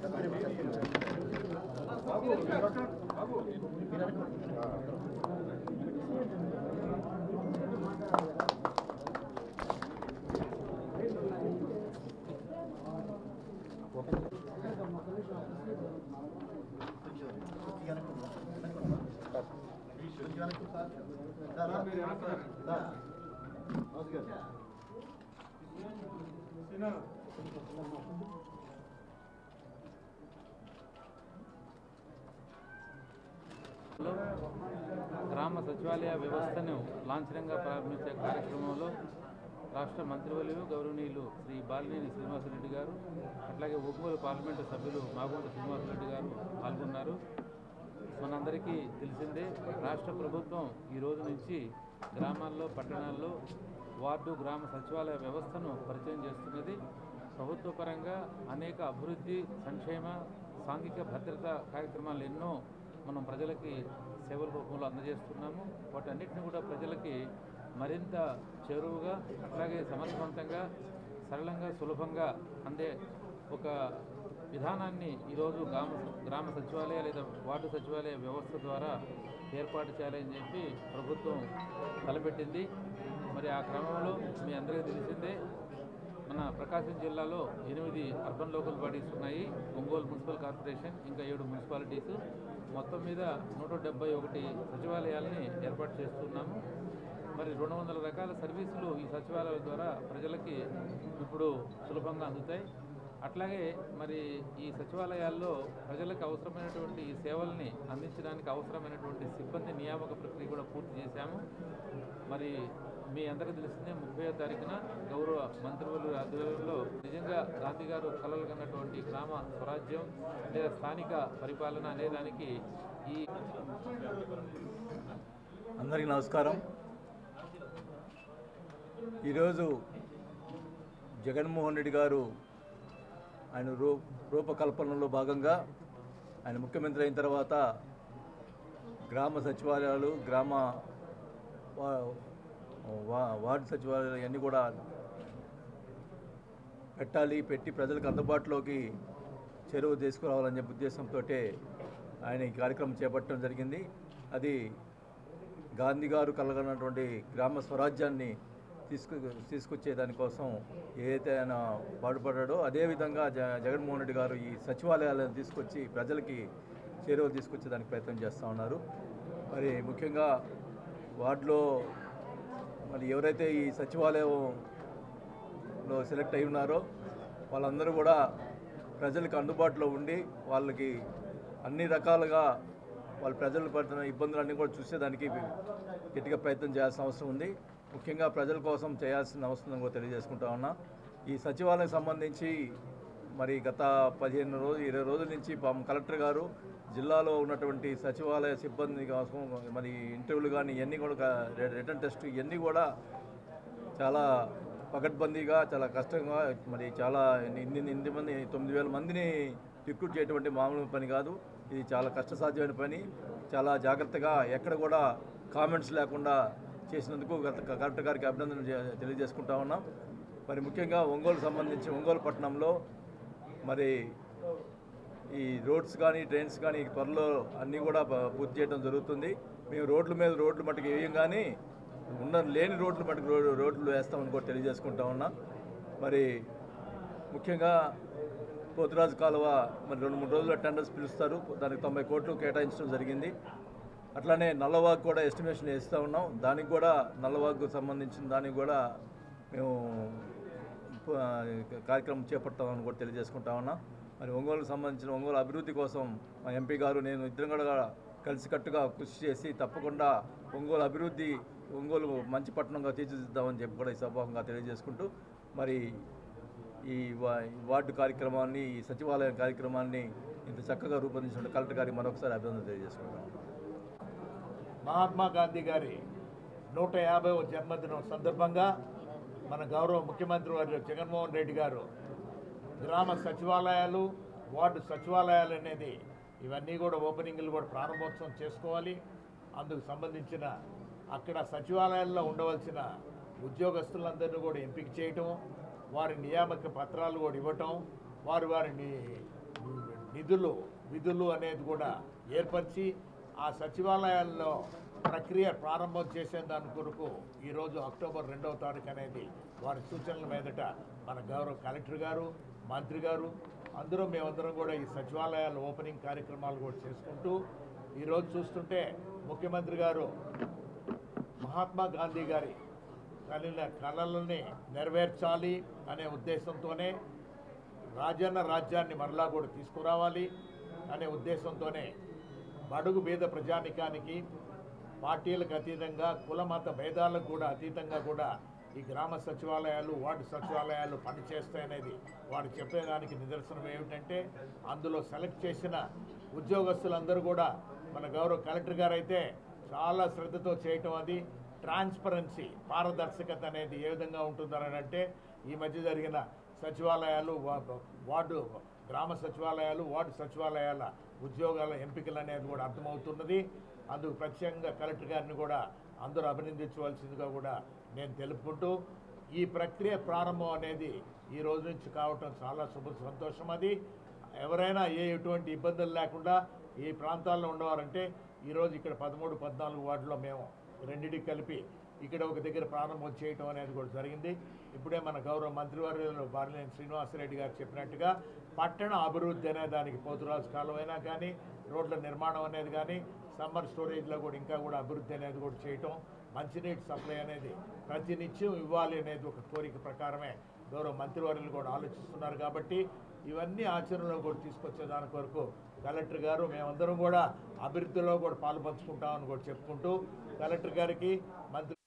లో గ్రామ సచివాలయ వ్యవస్థను లాంఛనంగా ప్రారంభించే కార్యక్రమంలో రాష్ట్ర మంత్రివర్యులు గౌరవనీయులు శ్రీ బాలినేని శ్రీనివాసరెడ్డి గారు అట్లాగే ఒంగోలు పార్లమెంటు సభ్యులు మాగుంట శ్రీనివాసరెడ్డి గారు పాల్గొన్నారు మనందరికీ తెలిసిందే రాష్ట్ర ప్రభుత్వం ఈ రోజు నుంచి గ్రామాల్లో పట్టణాల్లో వార్డు గ్రామ సచివాలయ వ్యవస్థను పరిచయం చేస్తున్నది ప్రభుత్వ పరంగా అనేక అభివృద్ధి సంక్షేమ సాంఘిక భద్రత కార్యక్రమాలు ఎన్నో మనం ప్రజలకి సేవల రూపంలో అందజేస్తున్నాము వాటన్నిటిని కూడా ప్రజలకి మరింత చేరువుగా అట్లాగే సమర్థవంతంగా సరళంగా సులభంగా అందే ఒక విధానాన్ని ఈరోజు గ్రామ గ్రామ సచివాలయ లేదా వార్డు సచివాలయ వ్యవస్థ ద్వారా ఏర్పాటు చేయాలని చెప్పి ప్రభుత్వం తలపెట్టింది మరి ఆ క్రమంలో మీ అందరికీ తెలిసిందే మన ప్రకాశం జిల్లాలో ఎనిమిది అర్బన్ లోకల్ బాడీస్ ఉన్నాయి ఒంగోలు మున్సిపల్ కార్పొరేషన్ ఇంకా ఏడు మున్సిపాలిటీస్ మొత్తం మీద నూట డెబ్బై ఒకటి సచివాలయాల్ని ఏర్పాటు చేస్తున్నాము మరి రెండు వందల రకాల సర్వీసులు ఈ సచివాలయాల ద్వారా ప్రజలకి ఇప్పుడు సులభంగా అందుతాయి అట్లాగే మరి ఈ సచివాలయాల్లో ప్రజలకు అవసరమైనటువంటి ఈ సేవల్ని అందించడానికి అవసరమైనటువంటి సిబ్బంది నియామక ప్రక్రియ కూడా పూర్తి చేశాము మరి మీ అందరికీ తెలిసిందే ముప్పై తారీఖున గౌరవ మంత్రివర్యుల ఆధ్వర్యంలో నిజంగా గాంధీ గారు కలలు కన్నటువంటి గ్రామ స్వరాజ్యం లేదా స్థానిక పరిపాలన అనేదానికి ఈ అందరికీ నమస్కారం ఈరోజు జగన్మోహన్ రెడ్డి గారు ఆయన రూ రూపకల్పనలో భాగంగా ఆయన ముఖ్యమంత్రి అయిన తర్వాత గ్రామ సచివాలయాలు గ్రామ వా- వా- వార్డు సచివాలయాలు ఇవన్నీ కూడా పెట్టాలి పెట్టి ప్రజలకు అందుబాటులోకి చెరువు తీసుకురావాలని చెప్పే ఉద్దేశంతో ఆయన ఈ కార్యక్రమం చేపట్టడం జరిగింది అది గాంధీ గారు కలగనటువంటి గ్రామ స్వరాజ్యాన్ని తీసుకు తీసుకొచ్చే దానికోసం ఏదైతే ఆయన పాటుపడ్డాడో అదేవిధంగా జ జగన్మోహన్ రెడ్డి గారు ఈ సచివాలయాలను తీసుకొచ్చి ప్రజలకి చేరువలు తీసుకొచ్చే దానికి ప్రయత్నం చేస్తూ ఉన్నారు మరి ముఖ్యంగా వార్డులో మరి ఎవరైతే ఈ సచివాలయంలో సెలెక్ట్ అయి ఉన్నారో వాళ్ళందరూ కూడా ప్రజలకు అందుబాటులో ఉండి వాళ్ళకి అన్ని రకాలుగా వాళ్ళ ప్రజలు పడుతున్న ఇబ్బందులన్నీ కూడా చూసేదానికి గట్టిగా ప్రయత్నం చేయాల్సిన అవసరం ఉంది ముఖ్యంగా ప్రజల కోసం చేయాల్సిన అవసరం కూడా తెలియజేసుకుంటా ఉన్నా ఈ సచివాలయం సంబంధించి మరి గత పదిహేను రోజు ఇరవై రోజుల నుంచి పాపం కలెక్టర్ గారు జిల్లాలో ఉన్నటువంటి సచివాలయ సిబ్బంది కోసం మరి ఇంటర్వ్యూలు కానీ ఇవన్నీ కూడా రిటర్న్ టెస్ట్ ఇవన్నీ కూడా చాలా పకడ్బందీగా చాలా కష్టంగా మరి చాలా ఇన్ని ఇన్ని మంది తొమ్మిది వేల మందిని రిక్రూట్ చేయటువంటి మామూలు పని కాదు ఇది చాలా కష్టసాధ్యమైన పని చాలా జాగ్రత్తగా ఎక్కడ కూడా కామెంట్స్ లేకుండా చేసినందుకు గత కలెక్టర్ గారికి అభినందనలు చే- తెలియజేసుకుంటా ఉన్నాం మరి ముఖ్యంగా ఒంగోలు సంబంధించి ఒంగోలు పట్టణంలో మరి ఈ రోడ్స్ కానీ ట్రైన్స్ కానీ త్వరలో అన్నీ కూడా ప- పూర్తి చేయడం జరుగుతుంది మేము రోడ్ల మీద రోడ్లు మట్టుకు వేయం కానీ ఉన్న లేని రోడ్లు మటుకు రోడ్లు రోడ్లు వేస్తామని కూడా తెలియజేసుకుంటా ఉన్నా మరి ముఖ్యంగా పోతురాజు కాలువ మరి రెండు మూడు రోజుల టెండర్స్ పిలుస్తారు దానికి తొంభై కోట్లు కేటాయించడం జరిగింది అట్లానే నల్లవాగ్ కూడా ఎస్టిమేషన్ వేస్తూ ఉన్నాం దానికి కూడా నల్లవాగ్కు సంబంధించిన దానికి కూడా మేము ప- కార్యక్రమం చేపడతామని కూడా తెలియజేసుకుంటా ఉన్నా మరి ఒంగోలుకు సంబంధించిన ఒంగోలు అభివృద్ధి కోసం మా ఎంపీ గారు నేను ఇద్దరం కూడా కలిసికట్టుగా కృషి చేసి తప్పకుండా ఒంగోలు అభివృద్ధి ఒంగోలు మంచి పట్టణంగా తీర్చిదిద్దామని చెప్పి కూడా ఈ సభాముగా తెలియజేసుకుంటూ మరి ఈ వా- ఈ వార్డు కార్యక్రమాన్ని ఈ సచివాలయం కార్యక్రమాన్ని ఇంత చక్కగా రూపొందించిన కలెక్టర్ గారికి మరొకసారి అభినందన తెలియజేసుకుంటాం మహాత్మా గాంధీ గారి నూట యాభైవ జన్మదినం సందర్భంగా మన గౌరవ ముఖ్యమంత్రి వారి జగన్మోహన్ రెడ్డి గారు గ్రామ సచివాలయాలు వార్డు సచివాలయాలు అనేది ఇవన్నీ కూడా ఓపెనింగ్లు కూడా ప్రారంభోత్సవం చేసుకోవాలి అందుకు సంబంధించిన అక్కడ సచివాలయాల్లో ఉండవలసిన ఉద్యోగస్తులందరినీ కూడా ఎంపిక చేయటం వారి నియామక పత్రాలు కూడా ఇవ్వటం వారు వారిని నిధులు విధులు అనేది కూడా ఏర్పరిచి ఆ సచివాలయాల్లో ప్రక్రియ ప్రారంభం చేసే దాని కొరకు ఈరోజు అక్టోబర్ రెండవ తారీఖు అనేది వారి సూచనల మీదట మన గౌరవ కలెక్టర్ గారు మంత్రి గారు అందరూ మేమందరం కూడా ఈ సచివాలయాల ఓపెనింగ్ కార్యక్రమాలు కూడా చేసుకుంటూ ఈరోజు చూస్తుంటే ముఖ్యమంత్రి గారు మహాత్మా గాంధీ గారి కలిగిన కళలని నెరవేర్చాలి అనే ఉద్దేశంతోనే రాజన్న రాజ్యాన్ని మరలా కూడా తీసుకురావాలి అనే ఉద్దేశంతోనే బడుగు బీద ప్రజానికానికి పార్టీలకు అతీతంగా కుల మత భేదాలకు కూడా అతీతంగా కూడా ఈ గ్రామ సచివాలయాలు వార్డు సచివాలయాలు పనిచేస్తాయనేది వారు చెప్పేదానికి నిదర్శనం ఏమిటంటే అందులో సెలెక్ట్ చేసిన ఉద్యోగస్తులందరూ కూడా మన గౌరవ కలెక్టర్ గారు అయితే చాలా శ్రద్ధతో చేయటం అది ట్రాన్స్పరెన్సీ పారదర్శకత అనేది ఏ విధంగా ఉంటుందని అంటే ఈ మధ్య జరిగిన సచివాలయాలు వా- వార్డు గ్రామ సచివాలయాలు వార్డు సచివాలయాల ఉద్యోగాల ఎంపికలు అనేది కూడా అర్థమవుతున్నది అందుకు ప్రత్యేకంగా కలెక్టర్ గారిని కూడా అందరూ అభినందించవలసిందిగా కూడా నేను తెలుపుకుంటూ ఈ ప్రక్రియ ప్రారంభం అనేది ఈ రోజు నుంచి కావటం చాలా శుభ సంతోషం అది ఎవరైనా ఏ ఎటువంటి ఇబ్బందులు లేకుండా ఈ ప్రాంతాల్లో ఉండవారంటే ఈరోజు ఇక్కడ పదమూడు పద్నాలుగు వార్డులో మేము రెండింటికి కలిపి ఇక్కడ ఒక దగ్గర ప్రారంభం చేయటం అనేది కూడా జరిగింది ఇప్పుడే మన గౌరవ మంత్రివర్యులు బాలినేని శ్రీనివాసరెడ్డి గారు చెప్పినట్టుగా పట్టణ అభివృద్ధి అనే దానికి పోతురాజు కాలం అయినా కానీ రోడ్ల నిర్మాణం అనేది కానీ సమ్మర్ స్టోరేజ్లో కూడా ఇంకా కూడా అభివృద్ధి అనేది కూడా చేయటం మంచినీటి సప్లై అనేది ప్రతినిత్యం ఇవ్వాలి అనేది ఒక కోరిక ప్రకారమే గౌరవ మంత్రివర్యులు కూడా ఆలోచిస్తున్నారు కాబట్టి ఇవన్నీ ఆచరణలో కూడా తీసుకొచ్చే దాని కొరకు కలెక్టర్ గారు మేమందరం కూడా అభివృద్ధిలో కూడా పాలు పంచుకుంటామని కూడా చెప్పుకుంటూ కలెక్టర్ గారికి మంత్రి